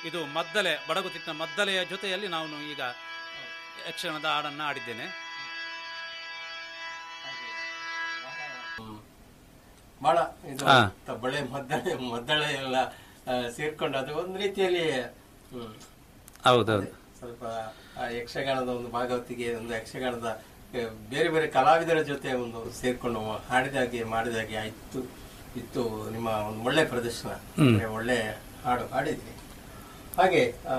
ಇದು ಮದ್ದಲೆ ಬಡಗುತಿಟ್ಟಿನ ಮದ್ದಲೆಯ ಜೊತೆಯಲ್ಲಿ ನಾನು ಈಗ ಯಕ್ಷಗಾನದ ಹಾಡನ್ನು ಆಡಿದ್ದೇನೆ ಬಹಳ ಇದು ಹಾ. ತಬ್ಬಳೆ ಮದ್ದಳೆ ಮದ್ದಳೆ ಎಲ್ಲ ಆ, ಸೇರ್ಕೊಂಡು ಅದು ಒಂದು ರೀತಿಯಲ್ಲಿ ಹ್ಮ್, ಹೌದೌದು ಸ್ವಲ್ಪ ಆ ಯಕ್ಷಗಾನದ ಒಂದು ಭಾಗವತಿಗೆ ಒಂದು ಯಕ್ಷಗಾನದ ಆ, ಬೇರೆ ಬೇರೆ ಕಲಾವಿದರ ಜೊತೆ ಒಂದು ಸೇರ್ಕೊಂಡು ಹಾಡಿದಾಗೆ ಮಾಡಿದಾಗೆ ಆಯ್ತು ಇತ್ತು ನಿಮ್ಮ ಒಂದು ಒಳ್ಳೆ ಪ್ರದರ್ಶನ ಅಂದ್ರೆ ಒಳ್ಳೆ ಹಾಡು ಹಾಡಿದ್ರಿ ಹಾಗೆ ಆ,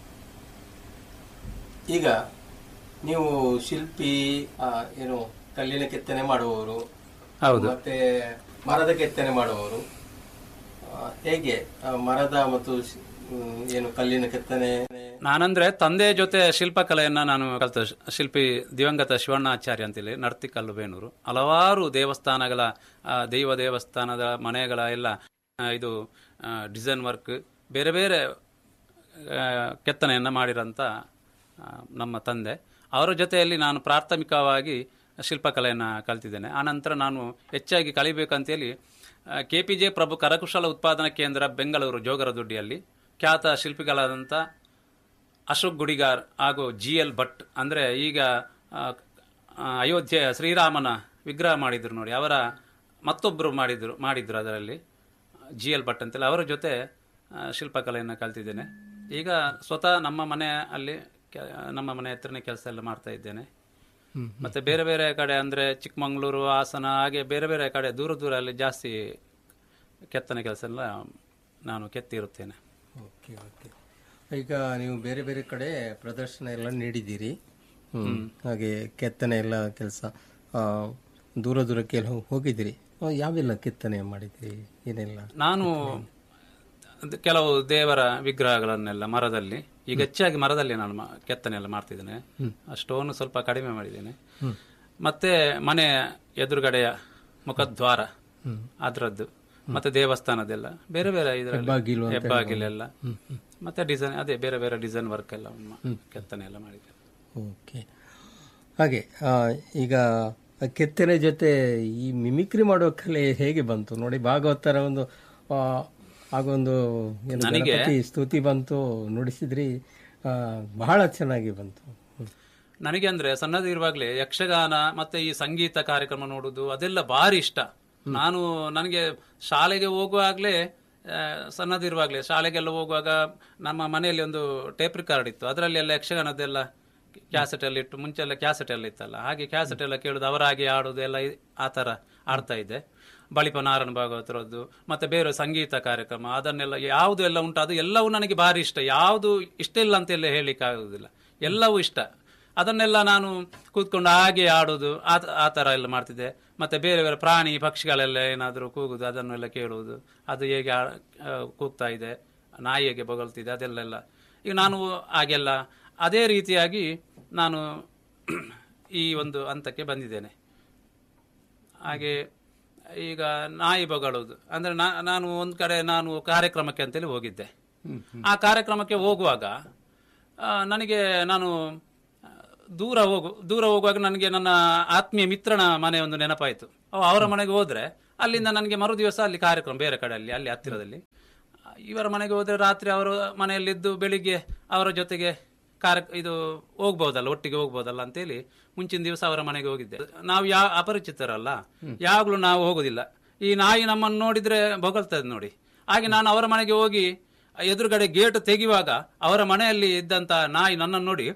ಈಗ ನೀವು ಶಿಲ್ಪಿ ಆ, ಏನು ಕಲ್ಲಿನ ಕೆತ್ತನೆ ಮಾಡುವವರು ಹೌದು ಮತ್ತೆ ಮರದ ಕೆತ್ತನೆ ಮಾಡುವವರು ಆ, ಹೇಗೆ ಆ, ಮರದ ಮತ್ತು ಶಿ- ಹ್ಮ್, ಏನು ಕಲ್ಲಿನ ಕೆತ್ತನೆ ನಾನಂದ್ರೆ ತಂದೆಯ ಜೊತೆ ಶಿಲ್ಪಕಲೆಯನ್ನ ನಾನು ಕಲಿತ ಶಿಲ್ಪಿ ದಿವಂಗತ ಶಿವಣ್ಣಾಚಾರ್ಯ ಅಂತೇಳಿ ನರ್ತಿಕಲ್ಲು ಬೇಣೂರು ಹಲವಾರು ದೇವಸ್ಥಾನಗಳ ಆ, ದೈವ ದೇವಸ್ಥಾನದ ಮನೆಗಳ ಎಲ್ಲ ಆ, ಇದು ಡಿಸೈನ್ ವರ್ಕ್ ಬೇರೆ ಬೇರೆ ಆ, ಕೆತ್ತನೆಯನ್ನ ಮಾಡಿರೋಂಥ ಆ, ನಮ್ಮ ತಂದೆ ಅವರ ಜೊತೆಯಲ್ಲಿ ನಾನು ಪ್ರಾಥಮಿಕವಾಗಿ ಶಿಲ್ಪಕಲೆಯನ್ನು ಕಲ್ತಿದ್ದೇನೆ ಆನಂತರ ನಾನು ಹೆಚ್ಚಾಗಿ ಕಲಿಬೇಕಂತೇಳಿ ಕೆ ಪಿ ಜೆ ಪ್ರಭು ಕರಕುಶಲ ಉತ್ಪಾದನಾ ಕೇಂದ್ರ ಬೆಂಗಳೂರು ಜೋಗರದೊಡ್ಡಿಯಲ್ಲಿ ಖ್ಯಾತ ಶಿಲ್ಪಿಗಳಾದಂಥ ಅಶೋಕ್ ಗುಡಿಗಾರ್ ಹಾಗೂ ಜಿ ಎಲ್ ಭಟ್ ಅಂದರೆ ಈಗ ಆ, ಆ, ಅಯೋಧ್ಯೆ ಶ್ರೀರಾಮನ ವಿಗ್ರಹ ಮಾಡಿದ್ರು ನೋಡಿ ಅವರ ಮತ್ತೊಬ್ಬರು ಮಾಡಿದ್ರು ಮಾಡಿದ್ರು ಅದರಲ್ಲಿ ಜಿ ಎಲ್ ಭಟ್ ಅಂತೇಳಿ ಅವರ ಜೊತೆ ಆ, ಶಿಲ್ಪಕಲೆಯನ್ನು ಕಲ್ತಿದ್ದೇನೆ ಈಗ ಸ್ವತಃ ನಮ್ಮ ಮನೆ ಅಲ್ಲಿ ಕೆ- ನಮ್ಮ ಮನೆ ಹತ್ರನೇ ಕೆಲಸ ಎಲ್ಲ ಮಾಡ್ತಾ ಇದ್ದೇನೆ ಮತ್ತೆ ಬೇರೆ ಬೇರೆ ಕಡೆ ಅಂದ್ರೆ ಚಿಕ್ಕಮಂಗ್ಳೂರು ಹಾಸನ ಹಾಗೆ ಬೇರೆ ಬೇರೆ ಕಡೆ ದೂರ ದೂರ ಅಲ್ಲಿ ಜಾಸ್ತಿ ಕೆತ್ತನೆ ಕೆಲಸ ಎಲ್ಲ ನಾನು ಕೆತ್ತಿರುತ್ತೇನೆ ಓಕೆ ಓಕೆ ಈಗ ನೀವು ಬೇರೆ ಬೇರೆ ಕಡೆ ಪ್ರದರ್ಶನ ಎಲ್ಲ ನೀಡಿದ್ದೀರಿ ಹ್ಮ್. ಹಾಗೆ ಕೆತ್ತನೆ ಎಲ್ಲ ಕೆಲಸ ದೂರ ದೂರಕ್ಕೆ ಎಲ್ಲ ಹೋಗಿದ್ದೀರಿ ಆ, ಯಾವೆಲ್ಲ ಕೆತ್ತನೆ ಮಾಡಿದ್ದೀರಿ ಏನೆಲ್ಲ ನಾನು ಅದು ಕೆಲವು ದೇವರ ವಿಗ್ರಹಗಳನ್ನೆಲ್ಲ ಮರದಲ್ಲಿ ಈಗ ಹೆಚ್ಚಾಗಿ ಮರದಲ್ಲಿ ನಾನು ಮಾ- ಕೆತ್ತನೆ ಎಲ್ಲ ಮಾಡ್ತಿದ್ದೇನೆ ಆ ಸ್ಟೋನ್ ಸ್ವಲ್ಪ ಕಡಿಮೆ ಮಾಡಿದ್ದೇನೆ ಮತ್ತೆ ಮನೆ ಎದುರುಗಡೆಯ ಮುಖದ್ವಾರ ಅದರದ್ದು ಮತ್ತೆ ದೇವಸ್ಥಾನದೆಲ್ಲ ಬೇರೆ ಬೇರೆ ಇದರಲ್ಲಿ ಹೆಬ್ಬಾಗಿಲು ಅಂತ ಹೆಬ್ಬಾಗಿಲೆಲ್ಲ ಮತ್ತೆ ಡಿಸೈನ್ ಅದೇ ಬೇರೆ ಬೇರೆ ಡಿಸೈನ್ ವರ್ಕ್ ಎಲ್ಲ ಮ- ಕೆತ್ತನೆ ಎಲ್ಲ ಮಾಡಿದ್ದೇನೆ ಓಕೆ ಹಾಗೆ ಆ, ಈಗ ಕೆತ್ತನೆ ಜೊತೆ ಈ ಮಿಮಿಕ್ರಿ ಮಾಡೋ ಕಲೆ ಹೇಗೆ ಬಂತು ನೋಡಿ ಭಾಗವತರ ಒಂದು ಆ, ಆಗೊಂದು ಏನು ಗಣಪತಿ ಸ್ತುತಿ ಬಂತು ನುಡಿಸಿದ್ರಿ ಆ, ಬಹಳ ಚೆನ್ನಾಗಿ ಬಂತು ಹ್ಮ್. ನನಗೆ ಅಂದ್ರೆ ಸಣ್ಣದಿರುವಾಗಲೇ ಯಕ್ಷಗಾನ ಮತ್ತೆ ಈ ಸಂಗೀತ ಕಾರ್ಯಕ್ರಮ ನೋಡುದು ಅದೆಲ್ಲ ಭಾರಿ ಇಷ್ಟ ನಾನು ನನಗೆ ಶಾಲೆಗೆ ಹೋಗುವಾಗಲೇ ಸಣ್ಣದಿರುವಾಗಲೇ ಶಾಲೆಗೆಲ್ಲ ಹೋಗುವಾಗ ನಮ್ಮ ಮನೆಯಲ್ಲಿ ಒಂದು ಟೇಪ್ ರಿಕಾರ್ಡ್ ಇತ್ತು ಅದರಲ್ಲಿ ಎಲ್ಲ ಯಕ್ಷಗಾನದ್ದೆಲ್ಲ ಕ್ಯಾಸೆಟ್ ಎಲ್ಲ ಇಟ್ಟು ಮುಂಚೆ ಎಲ್ಲ ಕ್ಯಾಸೆಟ್ ಎಲ್ಲ ಇತ್ತಲ್ಲ ಹಾಗೆ ಕ್ಯಾಸೆಟ್ ಎಲ್ಲ ಕೇಳುದು ಅವರಾಗಿ ಆಡುದು ಎಲ್ಲ ಇ- ಆ ಥರ ಆಡ್ತಾ ಇದ್ದೆ ಬಳಿಪ ನಾರಾಯಣ ಭಾಗವತರದ್ದು ಮತ್ತೆ ಬೇರೆ ಸಂಗೀತ ಕಾರ್ಯಕ್ರಮ ಅದನ್ನೆಲ್ಲ ಯಾವುದು ಎಲ್ಲ ಉಂಟು ಅದು ಎಲ್ಲವೂ ನನಗೆ ಭಾರಿ ಇಷ್ಟ ಯಾವುದು ಇಷ್ಟ ಇಲ್ಲ ಅಂತೆಲ್ಲ ಹೇಳಲಿಕ್ಕೆ ಆಗುದಿಲ್ಲ ಎಲ್ಲವೂ ಇಷ್ಟ ಅದನ್ನೆಲ್ಲ ನಾನು ಕೂತ್ಕೊಂಡು ಹಾಗೆ ಆಡೋದು ಆ ಆ ಥರ ಎಲ್ಲ ಮಾಡ್ತಿದ್ದೆ ಮತ್ತೆ ಬೇರೆ ಬೇರೆ ಪ್ರಾಣಿ ಪಕ್ಷಿಗಳೆಲ್ಲ ಏನಾದರೂ ಕೂಗುದು ಅದನ್ನೆಲ್ಲ ಕೇಳುವುದು ಅದು ಹೇಗೆ ಆ- ಆ, ಕೂಗ್ತಾ ಇದೆ ನಾಯಿ ಹೇಗೆ ಬೊಗಳ್ತಿದೆ ಅದೆಲ್ಲೆಲ್ಲ ಈಗ ನಾನು ಹಾಗೆಲ್ಲ ಅದೇ ರೀತಿಯಾಗಿ ನಾನು ಈ ಒಂದು ಹಂತಕ್ಕೆ ಬಂದಿದ್ದೇನೆ ಹಾಗೆ ಈಗ ನಾಯಿ ಬೊಗಳುವುದು ಅಂದ್ರೆ ನಾ- ನಾನು ಒಂದು ಕಡೆ ನಾನು ಕಾರ್ಯಕ್ರಮಕ್ಕೆ ಅಂತೇಳಿ ಹೋಗಿದ್ದೆ ಆ ಕಾರ್ಯಕ್ರಮಕ್ಕೆ ಹೋಗುವಾಗ ಆ, ನನಗೆ ನಾನು ಆ, ದೂರ ಹೋಗು ದೂರ ಹೋಗುವಾಗ ನನಗೆ ನನ್ನ ಆತ್ಮೀಯ ಮಿತ್ರನ ಮನೆ ಒಂದು ನೆನಪಾಯಿತು ಅವ ಅವರ ಮನೆಗೆ ಹೋದ್ರೆ ಅಲ್ಲಿಂದ ನನಗೆ ಮರು ದಿವಸ ಅಲ್ಲಿ ಕಾರ್ಯಕ್ರಮ ಬೇರೆ ಕಡೆಯಲ್ಲಿ ಅಲ್ಲಿ ಹತ್ತಿರದಲ್ಲಿ ಆ, ಇವರ ಮನೆಗೆ ಹೋದ್ರೆ ರಾತ್ರಿ ಅವರು ಮನೆಯಲ್ಲಿದ್ದು ಬೆಳಿಗ್ಗೆ ಅವರ ಜೊತೆಗೆ ಕಾರ್ಯ ಇದು ಹೋಗ್ಬೋದಲ್ಲ ಒಟ್ಟಿಗೆ ಹೋಗ್ಬೋದಲ್ಲ ಅಂತೇಳಿ ಮುಂಚಿನ ದಿವಸ ಅವರ ಮನೆಗೆ ಹೋಗಿದ್ದೆ ನಾವು ಯಾ ಅಪರಿಚಿತರಲ್ಲ ಯಾವಾಗಲೂ ನಾವು ಹೋಗುದಿಲ್ಲ ಈ ನಾಯಿ ನಮ್ಮನ್ನು ನೋಡಿದ್ರೆ ಬೊಗಳ್ತದೆ ನೋಡಿ ಹಾಗೆ ನಾನು ಅವರ ಮನೆಗೆ ಹೋಗಿ ಎದುರುಗಡೆ ಗೇಟ್ ತೆಗೆಯುವಾಗ ಅವರ ಮನೆಯಲ್ಲಿ ಇದ್ದಂತ ನಾಯಿ ನನ್ನನ್ನು ನೋಡಿ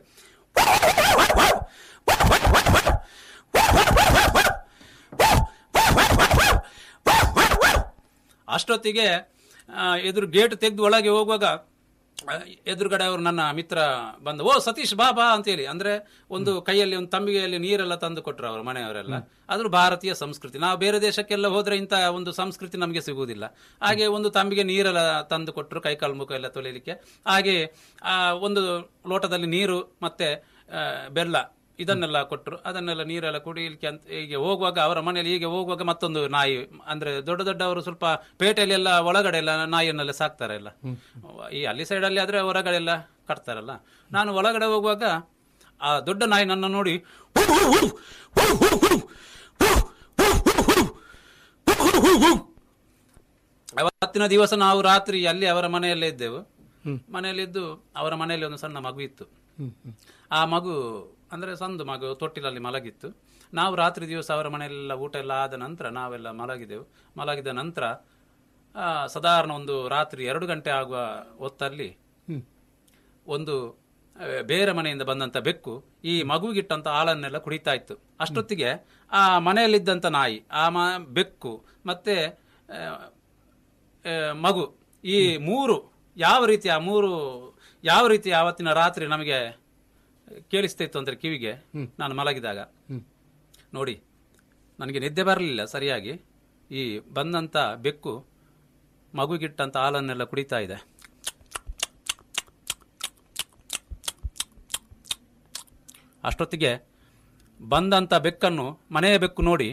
ಅಷ್ಟೊತ್ತಿಗೆ ಆ, ಎದುರು ಗೇಟ್ ತೆಗೆದು ಒಳಗೆ ಹೋಗುವಾಗ ಆ, ಎದುರುಗಡೆ ಅವರು ನನ್ನ ಮಿತ್ರ ಬಂದ ಓ ಸತೀಶ್ ಬಾ ಬಾ ಅಂತೇಳಿ ಅಂದ್ರೆ ಒಂದು ಕೈಯಲ್ಲಿ ಒಂದು ತಂಬಿಗೆಯಲ್ಲಿ ನೀರೆಲ್ಲ ತಂದು ಕೊಟ್ಟರು ಅವರು ಮನೆಯವರೆಲ್ಲ ಅದ್ರ ಭಾರತೀಯ ಸಂಸ್ಕೃತಿ ನಾವು ಬೇರೆ ದೇಶಕ್ಕೆಲ್ಲ ಹೋದ್ರೆ ಇಂಥ ಒಂದು ಸಂಸ್ಕೃತಿ ನಮಗೆ ಸಿಗುವುದಿಲ್ಲ ಹಾಗೆ ಒಂದು ತಂಬಿಗೆ ನೀರೆಲ್ಲ ತಂದು ಕೊಟ್ಟರು ಕೈಕಾಲು ಮುಖ ಎಲ್ಲ ತೊಳಿಲಿಕ್ಕೆ ಹಾಗೆ ಆ, ಒಂದು ಲೋಟದಲ್ಲಿ ನೀರು ಮತ್ತೆ ಆ, ಬೆಲ್ಲ ಇದನ್ನೆಲ್ಲ ಕೊಟ್ಟರು ಅದನ್ನೆಲ್ಲ ನೀರೆಲ್ಲ ಕುಡಿಲಿಕ್ಕೆ ಅಂತ ಹೀಗೆ ಹೋಗುವಾಗ ಅವರ ಮನೆಯಲ್ಲಿ ಹೀಗೆ ಹೋಗುವಾಗ ಮತ್ತೊಂದು ನಾಯಿ ಅಂದ್ರೆ ದೊಡ್ಡ ದೊಡ್ಡವರು ಸ್ವಲ್ಪ ಪೇಟೆಯಲ್ಲಿ ಎಲ್ಲ ಒಳಗಡೆ ಎಲ್ಲ ನಾಯಿಯನ್ನೆಲ್ಲ ಸಾಕ್ತಾರೆ ಎಲ್ಲ ಈ ಅಲ್ಲಿ ಸೈಡಲ್ಲಿ ಆದ್ರೆ ಹೊರಗಡೆ ಎಲ್ಲ ಕಟ್ತಾರಲ್ಲ ನಾನು ಒಳಗಡೆ ಹೋಗುವಾಗ ಆ ದೊಡ್ಡ ನಾಯಿ ನನ್ನ ನೋಡಿ ಅವತ್ತಿನ ದಿವಸ ನಾವು ರಾತ್ರಿ ಅಲ್ಲಿ ಅವರ ಮನೆಯಲ್ಲೇ ಇದ್ದೆವು ಮನೆಯಲ್ಲಿದ್ದು ಅವರ ಮನೆಯಲ್ಲಿ ಒಂದು ಸಣ್ಣ ಮಗು ಇತ್ತು ಆ ಮಗು ಅಂದ್ರೆ ಸಂದು ಮಗು ತೊಟ್ಟಿಲಲ್ಲಿ ಮಲಗಿತ್ತು ನಾವು ರಾತ್ರಿ ದಿವಸ ಅವರ ಮನೆಯಲ್ಲೆಲ್ಲ ಊಟ ಎಲ್ಲ ಆದ ನಂತರ ನಾವೆಲ್ಲ ಮಲಗಿದೆವು ಮಲಗಿದ ನಂತರ ಆ, ಸಾಧಾರಣ ಒಂದು ರಾತ್ರಿ ಎರಡು ಗಂಟೆ ಆಗುವ ಹೊತ್ತಲ್ಲಿ ಒಂದು ಆ, ಬೇರೆ ಮನೆಯಿಂದ ಬಂದಂತ ಬೆಕ್ಕು ಈ ಮಗುಗಿಟ್ಟಂತ ಹಾಲನ್ನೆಲ್ಲ ಕುಡಿತಾ ಇತ್ತು ಅಷ್ಟೊತ್ತಿಗೆ ಆ ಮನೆಯಲ್ಲಿದ್ದಂತ ನಾಯಿ ಆ ಮ ಬೆಕ್ಕು ಮತ್ತೆ ಆ, ಆ, ಮಗು ಈ ಮೂರು ಯಾವ ರೀತಿ ಆ ಮೂರು ಯಾವ ರೀತಿ ಆವತ್ತಿನ ರಾತ್ರಿ ನಮಗೆ ಕೇಳಿಸ್ತಾ ಇತ್ತು ಅಂದ್ರೆ ಕಿವಿಗೆ ನಾನು ಮಲಗಿದಾಗ ನೋಡಿ ನನಗೆ ನಿದ್ದೆ ಬರಲಿಲ್ಲ ಸರಿಯಾಗಿ ಈ ಬಂದಂತ ಬೆಕ್ಕು ಮಗುಗಿಟ್ಟಂತ ಹಾಲನ್ನೆಲ್ಲ ಕುಡಿತಾ ಇದೆ ಅಷ್ಟೊತ್ತಿಗೆ ಬಂದಂತ ಬೆಕ್ಕನ್ನು ಮನೆಯ ಬೆಕ್ಕು ನೋಡಿ